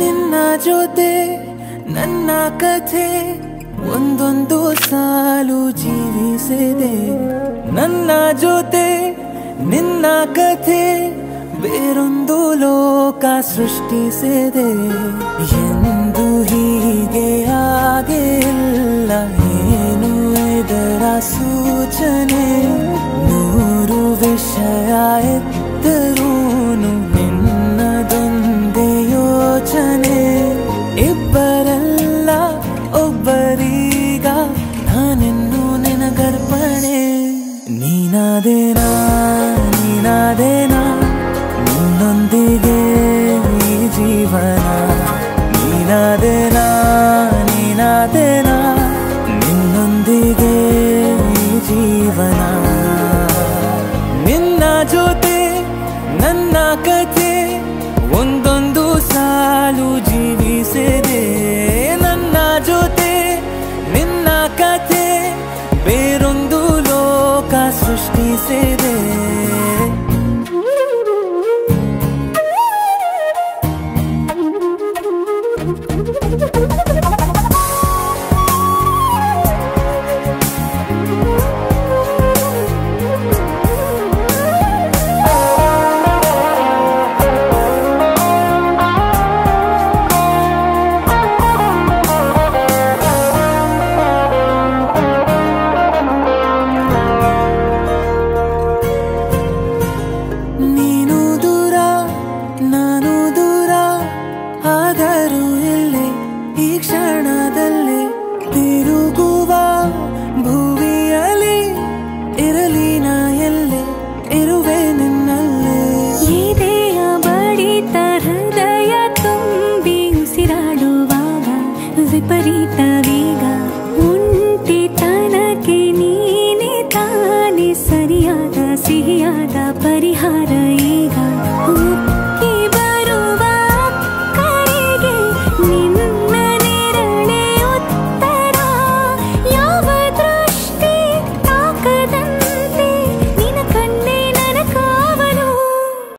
ನಿನ್ನ ಜೊತೆ ನನ್ನ ಕಥೆ ಒಂದೊಂದು ಸಾಲು ಜೀವಿಸಿದೆ ನನ್ನ ಜೊತೆ ನಿನ್ನ ಕಥೆ ಬೇರೊಂದು ಲೋಕ ಸೃಷ್ಟಿಸಿದೆ ಎಂದು ಹೀಗೆ ಆಗಿಲ್ಲ ಏನು ಇದರ ಸೂಚನೆ ನೂರು ವಿಷಯ ಎತ್ತರೂನು ನಿನ್ನದೊಂದೇ ಯೋಚನೆ ಇಬ್ಬರಲ್ಲ ಒಬ್ಬರೀಗ ನಾನೆನ್ನು ನಿನಗರ್ಪಣೆ ನೀನಾದೇನಾ ನೀನಾದೇನಾ ನಿನ್ನೊಂದಿಗೆ ಈ ಜೀವನ ನೀನಾದೇನಾ ನೀನಾದೇನಾ ನಿನ್ನೊಂದಿಗೆ ಈ ಜೀವನ ನಿನ್ನ ಜೊತೆ ನನ್ನ ಕಥೆ ಒಂದೊಂದು ಸಾಲು ಜೀವಿಸಿದೆ ನನ್ನ ಜೊತೆ ನಿನ್ನ ಕಥೆ ಬೇರೊಂದು ಲೋಕ ಸೃಷ್ಟಿಸಿದೆ ನೀನು ದೂರ ನಾನು ದೂರ ಆದರೂ ಇಲ್ಲೇ ಈ ಕ್ಷಣದಲ್ಲಿ ತಿರುಗುವ ಭುವಿಯಲ್ಲಿ ಇರಲಿ ನಾ ಎಲ್ಲೆ ಇರುವೆ ನಿನ್ನಲ್ಲೇ ಎದೆಯ ಬಡಿತ ಹೃದಯ ತುಂಬಿ ಉಸಿರಾಡುವಾಗ ವಿಪರೀತ ವೇಗ ಒಂಟಿತನಕ್ಕೆ ನೀನೆ ತಾನೆ ಸರಿಯಾದ ಸಿಹಿಯಾದ ಪರಿಹಾರ ಈ